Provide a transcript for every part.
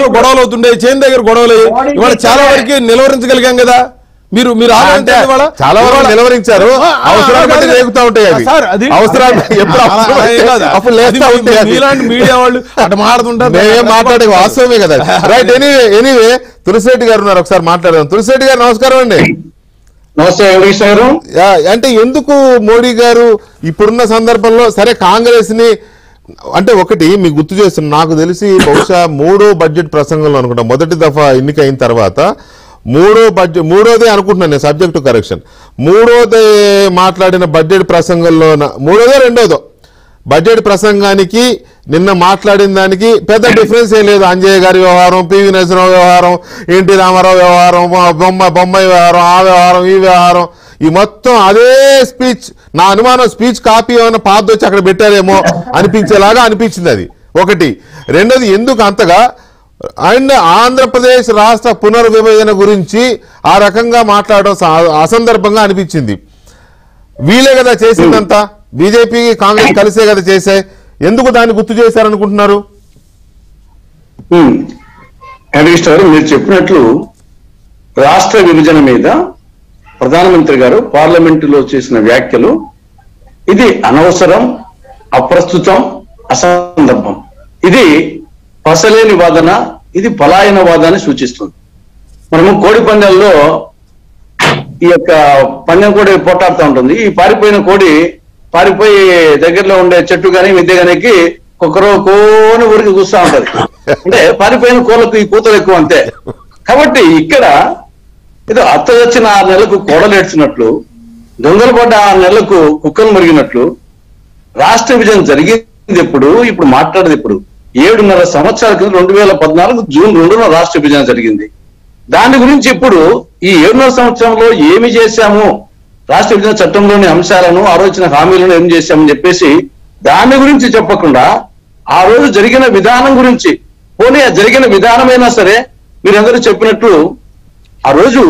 గొడవలు అవుతుండే చేను దగ్గర గొడవలు అయ్యాయి. మోడీ ఇవాళ చాలా చెప్పే- వరకు నిలవరించగలిగాం కదా మీరు మీరు అంటే ఆలోచించండి ఇవాళ. చాలా వరకు ఇవాళ- నిలవరించారు ఆ, ఆ, అవసరాన్ని బట్టి కాదు. రేగుతా ఉంటాయి అవి సార్, అది అవసరాలు ఎప్పుడు అలా- అవసరం అలా ఏం అయితే కాదు. అప్పుడు అది లేస్తా మీ- ఉంటాయి అది. మీలాంటి మీడియా వాళ్ళు అటు మాట్లాడుతుంటారు మేమేం మాట్లాడే వాస్తవమే కదా రైట్ ఎనీవే ఎనీవే తులసిరెడ్డి గారు ఉన్నారు ఒకసారి మాట్లాడదాం తులసిరెడ్డి గారు నమస్కారం అండి నమస్తే వెంకటేష్ గారు యా, అంటే ఎందుకు మోడీ గారు ఇప్పుడున్న సందర్భంలో సరే కాంగ్రెస్ ని అంటే ఒకటి మీకు గుర్తు చేస్తున్నా నాకు తెలిసి బహుశా మూడో బడ్జెట్ ప్రసంగంలో అనుకుంటా మొదటి దఫా ఎన్నిక అయిన తర్వాత మూడో బడ్జెట్ మూడోదే అనుకుంటున్నాను నేను సబ్జెక్టు కరెక్షన్ మూడోదే మాట్లాడిన బడ్జెట్ ప్రసంగంలో మూడోదో రెండోదో బడ్జెట్ ప్రసంగానికి నిన్న మాట్లాడిన దానికి పెద్ద డిఫరెన్స్ ఏం లేదు అంజయ్య గారి వ్యవహారం పివి నరసింహరావు వ్యవహారం ఎన్టీ రామారావు వ్యవహారం బొ- బొమ్మ బొమ్మాయి వ్యవహారం ఆ వ్యవహారం ఈ వ్యవహారం ఈ మొత్తం అదే స్పీచ్ నా అనుమానం స్పీచ్ కాపీ ఏమైనా పాత వచ్చి అక్కడ పెట్టారేమో అనిపించేలాగా అనిపించింది అది ఒకటి రెండోది ఎందుకు అంతగా అండ్ ఆంధ్రప్రదేశ్ రాష్ట్ర పునర్విభజన గురించి ఆ రకంగా మాట్లాడడం సా- అసందర్భంగా అనిపించింది వీళ్ళే కదా చేసిందంతా బీజేపీ కాంగ్రెస్ కలిసే కదా చేశాయి ఎందుకు దాన్ని గుర్తు చేశారనుకుంటున్నారు ఉమ్. వెంకటేష్ గారు మీరు చెప్పినట్లు రాష్ట్ర విభజన మీద ప్రధానమంత్రి గారు పార్లమెంటులో చేసిన వ్యాఖ్యలు ఇది అనవసరం అప్రస్తుతం అసందర్భం ఇది పసలేని వాదన ఇది పలాయన వాదన సూచిస్తుంది మనము కోడి పందాల్లో ఈ యొక్క పందెం కోడి పోటాడుతూ ఉంటుంది ఈ పారిపోయిన కోడి పారిపోయి దగ్గరలో ఉండే చెట్టు కానీ మిద్దె గానికి కుక్కరో కోని ఊరికి కూర్తా ఉంటది అంటే పారిపోయిన కోళ్ళకు ఈ కూతలు ఎక్కువ అంతే కాబట్టి ఇక్కడ ఏదో అత్త వచ్చిన ఆరు నెలలకు కోడలు ఏడ్చినట్లు దొంగలు పడ్డ ఆరు నెలలకు కుక్కలు మురిగినట్లు రాష్ట్ర విభజన జరిగింది ఎప్పుడు ఇప్పుడు మాట్లాడేది ఇప్పుడు ఏడున్నర సంవత్సరాల క్రితం రెండు వేల పద్నాలుగు జూన్ రెండున రాష్ట్ర విభజన జరిగింది దాని గురించి ఇప్పుడు ఈ ఏడున్నర సంవత్సరంలో ఏమి చేశాము రాష్ట్ర విభజన చట్టంలోని అంశాలను ఆలోచన హామీలను ఏం చేశామని చెప్పేసి దాని గురించి చెప్పకుండా ఆ రోజు జరిగిన విధానం గురించి పోనీ ఆ జరిగిన విధానమైనా సరే మీరందరూ చెప్పినట్లు ఆ రోజు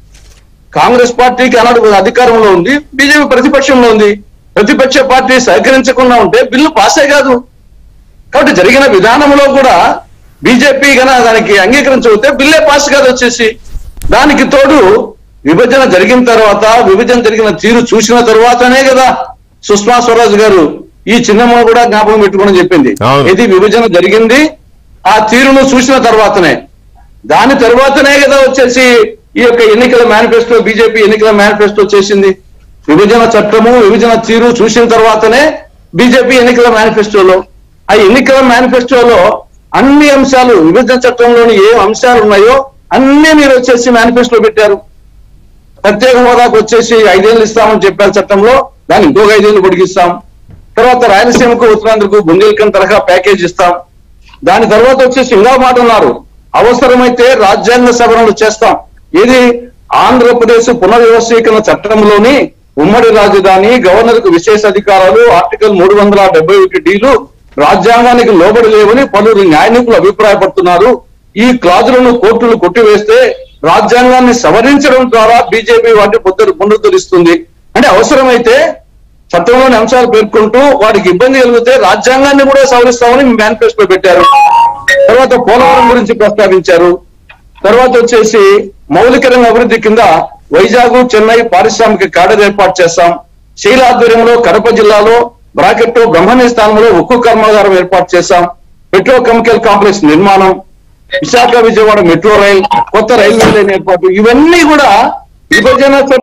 కాంగ్రెస్ పార్టీకి ఆనాడు అధికారంలో ఉంది బీజేపీ ప్రతిపక్షంలో ఉంది ప్రతిపక్ష పార్టీ సహకరించకుండా ఉంటే బిల్లు పాసే కాదు కాబట్టి జరిగిన విధానంలో కూడా బీజేపీ గన దానికి అంగీకరించకపోతే బిల్లే పాస్ కాదు వచ్చేసి దానికి తోడు విభజన జరిగిన తర్వాత విభజన జరిగిన తీరు చూసిన తర్వాతనే కదా సుష్మా స్వరాజ్ గారు ఈ చిన్నమ్మ కూడా జ్ఞాపకం పెట్టుకోమని చెప్పింది అవును. ఇది విభజన జరిగింది ఆ తీరును చూసిన తర్వాతనే దాని తర్వాతనే కదా వచ్చేసి ఈ యొక్క ఎన్నికల మేనిఫెస్టో బీజేపీ ఎన్నికల మేనిఫెస్టో చేసింది విభజన చట్టము విభజన తీరు చూసిన తర్వాతనే బీజేపీ ఎన్నికల మేనిఫెస్టోలో ఆ ఎన్నికల మేనిఫెస్టోలో అన్ని అంశాలు విభజన చట్టంలోని ఏ అంశాలు ఉన్నాయో అన్ని మీరు వచ్చేసి మేనిఫెస్టో పెట్టారు ప్రత్యేక హోదాకు వచ్చేసి ఐదేళ్ళు ఇస్తామని చెప్పారు చట్టంలో దాన్ని ఇంకొక ఐదేళ్ళు పొడిగిస్తాం తర్వాత రాయలసీమకు ఉత్తరాంధ్రకు బుందేల్ఖండ్ తరహా ప్యాకేజ్ ఇస్తాం దాని తర్వాత వచ్చేసి ఇంకా మాట ఉన్నారు అవసరమైతే రాజ్యాంగ సవరణలు చేస్తాం ఇది ఆంధ్రప్రదేశ్ పునర్వ్యవస్థీకరణ చట్టంలోని ఉమ్మడి రాజధాని గవర్నర్ కు విశేష అధికారాలు ఆర్టికల్ మూడు వందల డెబ్బై ఒకటి డీలు రాజ్యాంగానికి లోబడి లేవని పలువురు న్యాయ నిపుణులు అభిప్రాయపడుతున్నారు ఈ క్లాజులను కోర్టులు కొట్టివేస్తే రాజ్యాంగాన్ని సవరించడం ద్వారా బీజేపీ వాటిని పునరు పునరుద్ధరిస్తుంది అంటే అవసరమైతే చట్టంలోని అంశాలు పేర్కొంటూ వాడికి ఇబ్బంది కలిగితే రాజ్యాంగాన్ని కూడా సవరిస్తామని మేనిఫెస్టో పెట్టారు తర్వాత పోలవరం గురించి ప్రస్తావించారు తర్వాత వచ్చేసి మౌలిక రంగ అభివృద్ధి కింద వైజాగ్ చెన్నై పారిశ్రామిక కాడర్ ఏర్పాటు చేస్తాం శీల ఆధ్వర్యంలో కడప జిల్లాలో బ్రాకెట్ బ్రహ్మణ్య స్థానంలో ఉక్కు కర్మాగారం ఏర్పాటు చేశాం పెట్రోకెమికల్ కాంప్లెక్స్ నిర్మాణం విశాఖ విజయవాడ మెట్రో రైల్ కొత్త రైల్వే లైన్ ఏర్పాటు ఇవన్నీ కూడా విభజన